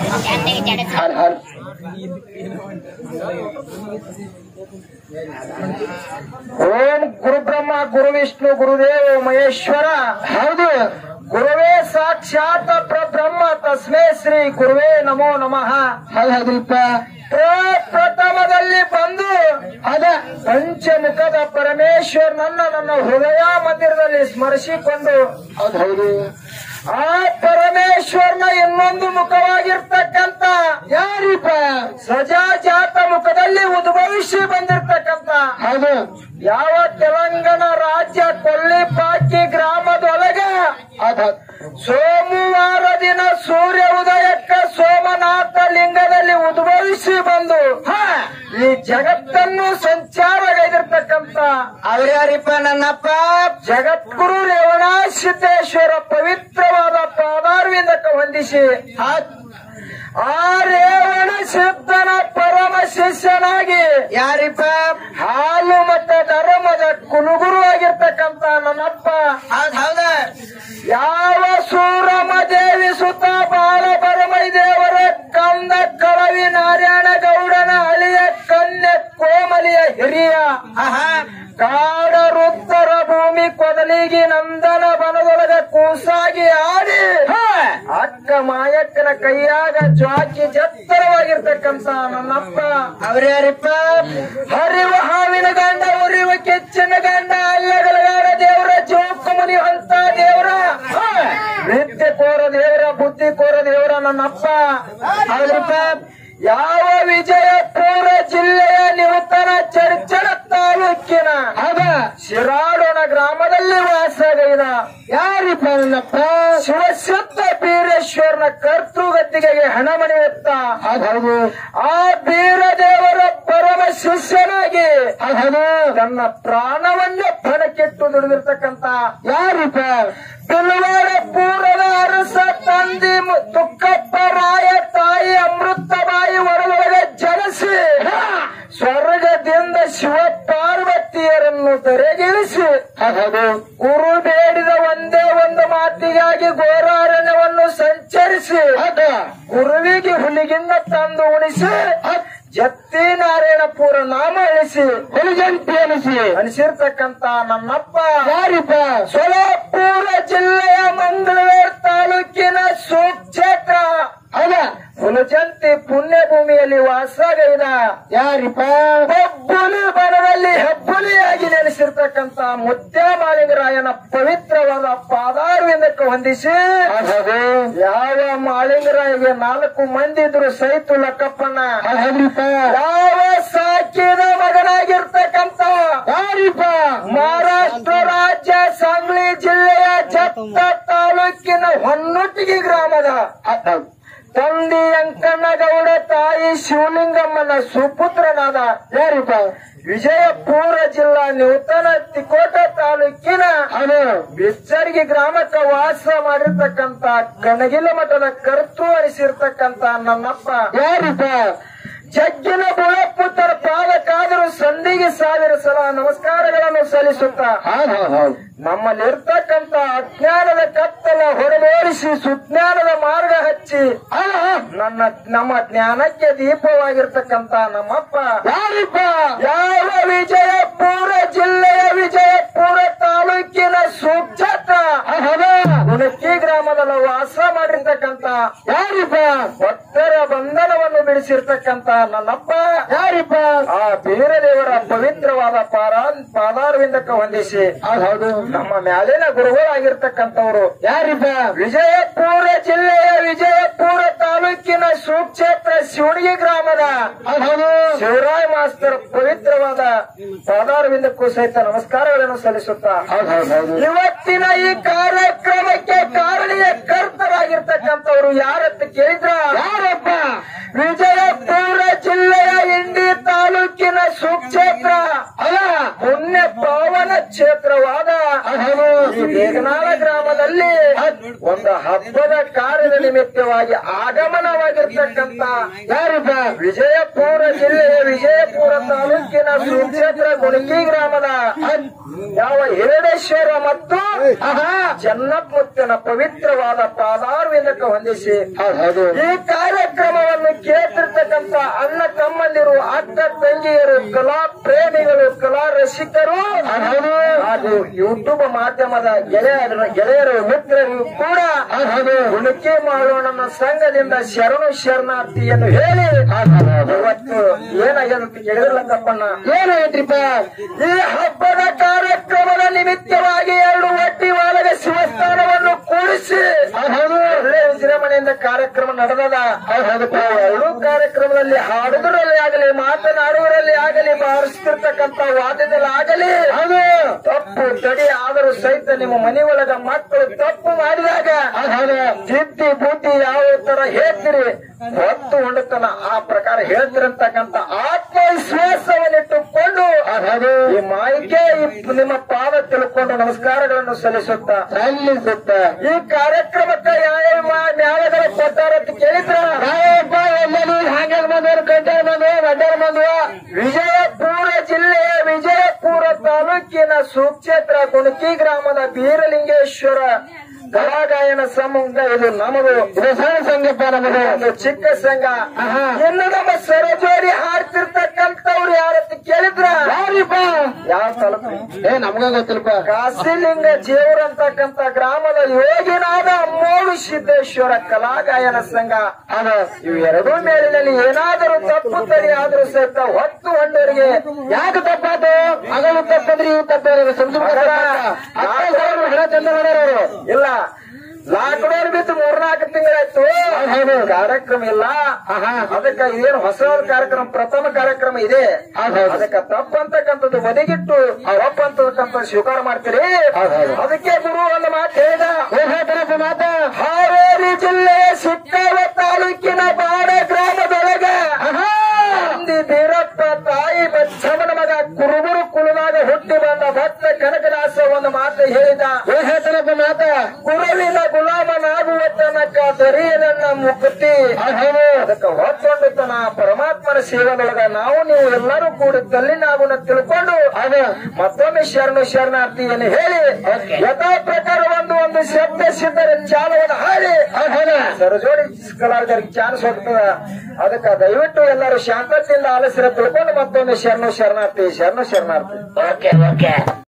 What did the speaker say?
ಹರ್ ಹರ್ ಓಂ ಗುರುಬ್ರಹ್ಮ ಗುರು ವಿಷ್ಣು ಗುರುದೇವ ಮಹೇಶ್ವರ ಹೌದು ಗುರುವೇ ಸಾಕ್ಷಾತ್ ಪ್ರಬ್ರಹ್ಮ ತಸ್ಮೇ ಶ್ರೀ ಗುರುವೇ ನಮೋ ನಮಃ ಹೌದು ಹೌದಲ್ಪ ಪ್ರಥಮದಲ್ಲಿ ಬಂದು ಅದ ಪಂಚಮುಖದ ಪರಮೇಶ್ವರನನ್ನ ನನ್ನ ಹೃದಯ ಮಂದಿರದಲ್ಲಿ ಸ್ಮರಿಸಿಕೊಂಡು ಹೌದು ಹೌದು ಆ ಪರಮೇಶ್ವರನ ಇನ್ನೊಂದು ಮುಖವಾಗಿರ್ತಕ್ಕಂತ ಯಾರಿಪ ಸಜಾಜಾತ ಮುಖದಲ್ಲಿ ಉದ್ಭವಿಸಿ ಬಂದಿರ್ತಕ್ಕಂತ ಹೌದು ಯಾವ ತೆಲಂಗಾಣ ರಾಜ್ಯ ಕೊಲ್ಲಿಪಾಕಿ ಗ್ರಾಮದೊಳಗ ಅದ ಸೋಮವಾರ ದಿನ ಸೂರ್ಯ ಉದಯಕ್ಕ ಸೋಮನಾಥ ಲಿಂಗದಲ್ಲಿ ಉದ್ಭವಿಸಿ ಬಂದು ಈ ಜಗತ್ತನ್ನು ಸಂಚಾರಗೈದಿರ್ತಕ್ಕಂತ ಅವ್ರ್ಯಾರಿಪ್ಪ ನನ್ನಪ್ಪ ಜಗದ್ಗುರು ರೇವಣ ಸಿದ್ದೇಶ್ವರ ಪವಿತ್ರವಾದ ಪಾದಾರ್ವಿಂದಕ್ಕೆ ಹೊಂದಿಸಿ ಆ- ಆ ರೇವಣ ಸಿದ್ಧನ ಪರಮ ಶಿಷ್ಯನಾಗಿ ಯಾರಿಪ್ಪ ಹಾಲು ಮತ್ತೆ ಧರ್ಮದ ಕುಲುಗುರು ಆಗಿರ್ತಕ್ಕಂತ ನನ್ನಪ್ಪ ಹೌದ ಯಾವ ಸೂರಮ ದೇವಿ ಸುತ್ತ ಬಾಲ ಬರಮೈ ದೇವರ ಕಂದ ಕಳವಿ ನಾರಾಯಣ ಗೌಡನ ಅಳಿಯ ಕನ್ಯೆ ಕೋಮಲಿಯ ಹಿರಿಯ ಕಾಡ ರುದ್ರ ಭೂಮಿ ಕೊದಲಿಗಿ ನಂದನ ಬನದೊಳಗ ಕೂಸಾಗಿ ಆಡಿ ಅಕ್ಕ ಮಾಯಕ್ಕನ ಕೈಯಾಗ ಜ್ವಾಕಿ ಜತ್ತರವಾಗಿರ್ತಕ್ಕಂತ ನನ್ನಪ್ಪ ಅವ್ರ್ಯಾರಿಪ್ಪ ಹರಿವ ಹಾವಿನ ಗಂಡ ಉರಿವ ಕೆಚ್ಚಿನ ಗಂಡ ಅಲ್ಲಗಲಗಾರ ದೇವರ ಜೋಕು ಮುನಿ ಅಂತ ದೇವರ ವಿದ್ಯೆ ಕೋರ ದೇವರ ಬುದ್ಧಿ ಕೋರ ದೇವರ ನನ್ನಪ್ಪ ಹೌದ್ರಪ್ಪ ಯಾವ ವಿಜಯಪುರ ಜಿಲ್ಲೆಯ ನಿವೃತ್ತನ ಚರ್ಚಣ ತಾಲೂಕಿನ ಆಗ ಶಿರಾಡೋಣ ಗ್ರಾಮದಲ್ಲಿ ವಾಸಗೈದ ಯಾರಿಪ್ಪ ನನ್ನಪ್ಪ ಶಿವಸಿದ್ಧ ಬೀರೇಶ್ವರನ ಕರ್ತೃಗದ್ದಿಗೆ ಹಣ ಮಣಿಯುತ್ತ ಹೌದು ಆ ಬೀರದೇವರ ಪರಮ ಶಿಷ್ಯನಾಗಿ ಹೌದು ತನ್ನ ಪ್ರಾಣವನ್ನೇ ಫಣಕ್ಕಿಟ್ಟು ದುಡಿದಿರ್ತಕ್ಕಂತ ಯಾರಿಪ್ಪ ಬಿಲ್ವಾಡ ಪೂರ್ವದ ಅರಸ ತಂದಿ ಮು- ತುಕ್ಕಪ್ಪ ರಾಯ ತಾಯಿ ಅಮೃತಬಾಯಿ ಹೊರದೊಳಗೆ ಜನಿಸಿ ಸ್ವರ್ಗದಿಂದ ಶಿವ ಪಾರ್ವತಿಯರನ್ನು ತೆರೆಗಿಳಿಸಿ ಗುರು ಬೇಡಿದ ಒಂದೇ ಒಂದು ಮಾತಿಗಾಗಿ ಘೋರಾರಣ್ಯವನ್ನು ಸಂಚರಿಸಿ ಗುರುವಿಗೆ ಹುಲಿಗಿನ್ನ ತಂದು ಉಣಿಸಿ ಜತ್ತಿ ನಾರಾಯಣಪುರ ನಾಮ ಅಳಿಸಿ ಹುಲಿಜಂತಿ ಅನಿಸಿ ಅನಿಸಿರ್ತಕ್ಕಂತ ನನ್ನಪ್ಪ ಯಾರಿಪ್ಪ ಸೊಲಾಪುರ ಜಿಲ್ಲೆಯ ಮಂಗಳೂರು ತಾಲೂಕಿನ ಸುಕ್ಷೇತ್ರ ಅದ ಹುಲಜಂತಿ ಪುಣ್ಯ ಭೂಮಿಯಲ್ಲಿ ವಾಸಗೈದ ಯಾರಿಪ್ಪ ಹೆಬ್ಬುಲಿ ಬನದಲ್ಲಿ ಹೆಬ್ಬುಲಿಯಾಗಿ ನೆಲೆಸಿರ್ತಕ್ಕಂತ ಮುದ್ದ್ಯಾಮಾಲಿಂಗರಾಯನ ಪವಿತ್ರವಾದ ಪಾದಾರವಿಂದಕ್ಕೆ ಹೊಂದಿಸಿ ಯಾವ ಮಾಳಿಂಗರಾಯಿಗೆ ನಾಲ್ಕು ಮಂದಿ ಇದ್ರು ಸೈತು ಲಕ್ಕಪ್ಪನ ಯಾವ ಸಾಕಿದ ಮಗನಾಗಿರ್ತಕ್ಕಂತ ಯಾರಿಪ್ಪ ಮಹಾರಾಷ್ಟ್ರ ರಾಜ್ಯ ಸಾಂಗ್ಲಿ ಜಿಲ್ಲೆಯ ಜತ್ತ ತಾಲೂಕಿನ ಹೊನ್ನೊಟ್ಟಿಗೆ ಗ್ರಾಮದ ತಂದೆ ಅಂಕಣ್ಣಗೌಡ ತಾಯಿ ಶಿವಲಿಂಗಮ್ಮನ ಸುಪುತ್ರನಾದ ಯಾರಿಪ್ಪ ವಿಜಯಪುರ ಜಿಲ್ಲಾ ನೂತನ ತಿಕೋಟ ತಾಲೂಕಿನ ಅದು ಬಿಚ್ಚರ್ಗಿ ಗ್ರಾಮಕ್ಕೆ ವಾಸ ಮಾಡಿರ್ತಕ್ಕಂತ ಕಣಗಿಲ ಮಠದ ಕರ್ತೃ ಅನಿಸಿರ್ತಕ್ಕಂತ ನನ್ನಪ್ಪ ಯಾರಿಪ್ಪ ಜಗ್ಗಿನ ಬುಳಪುತ್ತರ ಪಾದಕ್ಕಾದರೂ ಸಂಧಿಗೆ ಸಾವಿರ ಸಲ ನಮಸ್ಕಾರಗಳನ್ನು ಸಲ್ಲಿಸುತ್ತ ನಮ್ಮಲ್ಲಿರ್ತಕ್ಕಂತ ಅಜ್ಞಾನದ ಕತ್ತಲ ಹೊರಬೋರಿಸಿ ಸುಜ್ಞಾನದ ಮಾರ್ಗ ಹಚ್ಚಿ ನನ್ನ ನಮ್ಮ ಜ್ಞಾನಕ್ಕೆ ದೀಪವಾಗಿರ್ತಕ್ಕಂತ ನಮ್ಮಪ್ಪ ಯಾರಿಪ್ಪ ಯಾವ ವಿಜಯಪುರ ಜಿಲ್ಲೆಯ ವಿಜಯಪುರ ತಾಲೂಕಿನ ಸುಕ್ಷೇತ್ರ ಗುಣಕಿ ಗ್ರಾಮದಲ್ಲಿ ವಾಸ ಮಾಡಿರ್ತಕ್ಕಂತ ಯಾರಿಪ್ಪ ಭಕ್ತರ ಬಂಧನವನ್ನು ಬಿಡಿಸಿರ್ತಕ್ಕಂತ ನನ್ನಪ್ಪ ಯಾರಿಪ್ಪ ಆ ಬೀರದೇವರ ಪವಿತ್ರವಾದ ಪಾರ ಪಾದಾರವಿಂದಕ್ಕೆ ಹೊಂದಿಸಿ ಹೌದು ನಮ್ಮ ಮ್ಯಾಲಿನ ಗುರುಗಳಾಗಿರ್ತಕ್ಕಂಥವ್ರು ಯಾರಿಪ್ಪ ವಿಜಯಪುರ ಜಿಲ್ಲೆಯ ವಿಜಯಪುರ ತಾಲೂಕಿನ ಸುಕ್ಷೇತ್ರ ಶಿವಣಗಿ ಗ್ರಾಮದ ಹೌದು ಶಿವರಾಯ ಮಾಸ್ತರ್ ಪವಿತ್ರವಾದ ಪಾದಾರವಿಂದಕ್ಕೂ ಸಹಿತ ನಮಸ್ಕಾರಗಳನ್ನು ಸಲ್ಲಿಸುತ್ತಾ ಇವತ್ತಿನ ಈ ಕಾರ್ಯಕ್ರಮಕ್ಕೆ ಕಾರಣೀಯ ಕರ್ತರಾಗಿರ್ತಕ್ಕಂಥವ್ರು ಯಾರಂತ ಕೇಳಿದ್ರ ಯಾರಪ್ಪ ವಿಜಯಪುರ ಜಿಲ್ಲೆಯ ಇಂಡಿ ತಾಲೂಕಿನ ಸುಕ್ಷೇತ್ರ ಅಲ್ಲ ಪುಣ್ಯ ಪಾವನ ಕ್ಷೇತ್ರವಾದ ಈ ಬೇಗನಾಳ ಗ್ರಾಮದಲ್ಲಿ ಒಂದು ಹಬ್ಬದ ಕಾರ್ಯದ ನಿಮಿತ್ತವಾಗಿ ಆಗಮನವಾಗಿರ್ತಕ್ಕಂತ ಯಾರಿಬ್ಬ ವಿಜಯಪುರ ಜಿಲ್ಲೆಯ ವಿಜಯಪುರ ತಾಲೂಕಿನ ಸುಕ್ಷೇತ್ರ ಗುಣಕಿ ಗ್ರಾಮದ ಯಾವ ಹಿರಡೇಶ್ವರ ಮತ್ತು ಚನ್ನಪ್ಪನ ಪವಿತ್ರವಾದ ಪಾದಾರ್ವಿಂದಕ್ಕೆ ಹೊಂದಿಸಿ ಈ ಕಾರ್ಯಕ್ರಮವನ್ನು ಕೇಳ್ತಿರ್ತಕ್ಕಂತ ಅಣ್ಣ ತಮ್ಮಂದಿರು ಅಕ್ಕ ತಂಗಿಯರು ಕಲಾ ಪ್ರೇಮಿಗಳು ಕಲಾ ರಸಿಕರು ಹಾಗೂ ಯೂಟ್ಯೂಬ್ ಮಾಧ್ಯಮದ ಗೆಳೆಯರ ಗೆಳೆಯರು ಮಿತ್ರರು ಕೂಡ ಹುಡುಕಿ ಮಾಡೋಣ ಸಂಘದಿಂದ ಶರಣು ಶರಣಾರ್ಥಿಯನ್ನು ಹೇಳಿ ಇವತ್ತು ಏನಾಗ್ಯದ ಅಂತ ಕೇಳಿದ್ರಲ್ಲ ತಪ್ಪಣ್ಣ ಏನಾಗೈತ್ರಿಪ್ಪ ಈ ಹಬ್ಬದ ಕಾರ್ಯಕ್ರಮದ ನಿಮಿತ್ತವಾಗಿ ಎರಡು ಒಟ್ಟಿ ವಾಲಗ ಶಿವಸ್ಥಾನವನ್ನು ಕೂಡಿಸಿ ಒಳ್ಳೆ ವಿಜೃಂಭಣೆಯಿಂದ ಕಾರ್ಯಕ್ರಮ ನಡೆದದ ಎರಡೂ ಕಾರ್ಯಕ್ರಮದಲ್ಲಿ ಹಾಡುವುದರಲ್ಲಿ ಆಗಲಿ ಮಾತನಾಡುವುದರಲ್ಲಿ ಆಗಲಿ ಬಾರಿಸ್ತಿರ್ತಕ್ಕಂತ ವಾದ್ಯದಲ್ಲಿ ಆಗಲಿ ಅದು ತಪ್ಪು ತಡಿ ಆದರೂ ಸಹಿತ ನಿಮ್ಮ ಮನೆ ಒಳಗ ಮಕ್ಕಳು ತಪ್ಪು ಮಾಡಿದಾಗ ತಿದ್ದಿ ಬುದ್ಧಿ ಯಾವ ತರ ಹೇಳ್ತೀರಿ ಹೊತ್ತು ಹೊಂಡತನ ಆ ಪ್ರಕಾರ ಹೇಳ್ತಿರಂತಕ್ಕಂತ ಆತ್ಮವಿಶ್ವಾಸವನ್ನಿಟ್ಟುಕೊಂಡು ಈ ಮಾಯಿಗೆ ಈ ನಿಮ್ಮ ಪಾದ ತಿಳ್ಕೊಂಡು ನಮಸ್ಕಾರಗಳನ್ನು ಸಲ್ಲಿಸುತ್ತಾ ಸಲ್ಲಿಸುತ್ತ ಈ ಕಾರ್ಯಕ್ರಮಕ್ಕೆ ಯಾವ ನ್ಯಾಯಗಳ ಕೊಟ್ಟಾರ ಅಂತ ಕೇಳಿದ್ರ ಯಾವಪ್ಪ ಎಲ್ಲರೂ ಹಾಂಗ ಬಂದವರು ಕಂಟೇರ್ ಬಂದವ ಗಡ್ಡರ್ ಬಂದವ ವಿಜಯಪುರ ಜಿಲ್ಲೆಯ ವಿಜಯಪುರ ತಾಲೂಕಿನ ಸುಕ್ಷೇತ್ರ ಕುಣಕಿ ಗ್ರಾಮದ ಬೀರಲಿಂಗೇಶ್ವರ ಕಲಾಗಾಯನ ಸಂಘ ಇದು ನಮದು ಇದು ಸಣ್ಣ ಸಂಘಪ್ಪ ನಮದು ಒಂದು ಚಿಕ್ಕ ಸಂಘ ಇನ್ನು ನಮ್ಮ ಸರಜೋಡಿ ಹಾಡ್ತಿರ್ತಕ್ಕಂಥವ್ರು ಯಾರತ್ತ ಕೇಳಿದ್ರ ಯಾರಿಪ್ಪ ಯಾವ ತಾಲೂಕು ಏ ನಮ್ಗ ಗೊತ್ತಿಲ್ಪ ಕಾಸಿಲಿಂಗ ಜೇವ್ರ ಅಂತಕ್ಕಂತ ಗ್ರಾಮದ ಯೋಗಿನಾದ ಅಮ್ಮೋಳು ಸಿದ್ದೇಶ್ವರ ಕಲಾಗಾಯನ ಸಂಘ ಅದ ಇವು ಎರಡೂ ಮೇಲಿನಲ್ಲಿ ಏನಾದರೂ ತಪ್ಪು ತಡಿ ಆದ್ರೂ ಸಹಿತ ಹೊತ್ತು ಹೊಂಡರಿಗೆ ಯಾಕೆ ತಪ್ಪಾತು ಮಗಳು ತಪ್ಪಂದ್ರೆ ಇವು ತಪ್ಪ ಇಲ್ಲ ಲಾಕ್ಡೌನ್ ಬಿದ್ದು ಮೂರ್ನಾಲ್ಕು ತಿಂಗಳಾಯ್ತು ಕಾರ್ಯಕ್ರಮ ಇಲ್ಲ ಅದಕ್ಕೆ ಇದೇನು ಹೊಸ ಕಾರ್ಯಕ್ರಮ ಪ್ರಥಮ ಕಾರ್ಯಕ್ರಮ ಇದೆ ಅದಕ್ಕೆ ತಪ್ಪಂತಕ್ಕಂಥದ್ದು ಬದಿಗಿಟ್ಟು ಆ ಒಪ್ಪ ಅಂತಕ್ಕಂಥ ಸ್ವೀಕಾರ ಮಾಡ್ತೀರಿ ಅದಕ್ಕೆ ಗುರು ಒಂದು ಮಾತು ಹೇಳಿದ ಮಾತ ಹಾವೇರಿ ಜಿಲ್ಲೆಯ ಸಿಕ್ಕಾವ ತಾಲೂಕಿನ ಬಾಡ ಗ್ರಾಮದೊಳಗ ನಂದಿ ಬೀರಪ್ಪ ತಾಯಿ ಬಚ್ಚಮ್ಮನ ಮಗ ಕುರುಬುರು ಕುಲದಾಗ ಹುಟ್ಟಿ ಬಂದ ಭಕ್ತ ಕನಕದಾಸ ಒಂದು ಮಾತು ಹೇಳಿದ ಹೇಳ್ತಾನಪ್ಪ ಮಾತ ಗುರುವಿನ ಗುಲಾಮನಾಗುವ ತನಕ ದರಿಯನನ್ನ ಮುಕ್ತಿ ಅದಕ್ಕೆ ಹೊತ್ತೊಂಡು ತನ ಪರಮಾತ್ಮನ ಸೇವೆದೊಳಗ ನಾವು ನೀವು ಎಲ್ಲರೂ ಕೂಡಿ ತಲ್ಲಿನಾಗುನ ತಿಳ್ಕೊಂಡು ಅದ ಮತ್ತೊಮ್ಮೆ ಶರಣು ಶರಣಾರ್ಥಿಯನ್ನು ಹೇಳಿ ಯಥಾ ಪ್ರಕಾರ ಒಂದು ಒಂದು ಶಬ್ದ ಸಿದ್ಧರ ಚಾಲವನ್ನು ಹಾಡಿ ಸರಜೋಡಿ ಕಲಾವಿದರಿಗೆ ಚಾನ್ಸ್ ಹೋಗ್ತದ ಅದಕ್ಕೆ ದಯವಿಟ್ಟು ಎಲ್ಲರೂ ಶಾಂತತೆಯಿಂದ ಆಲಸ್ಯರ ತಿಳ್ಕೊಂಡು ಮತ್ತೊಮ್ಮೆ ಶರಣು ಶರಣಾರ್ಥಿ ಶರಣು ಶರಣಾರ್ಥಿ ಓಕೆ ಓಕೆ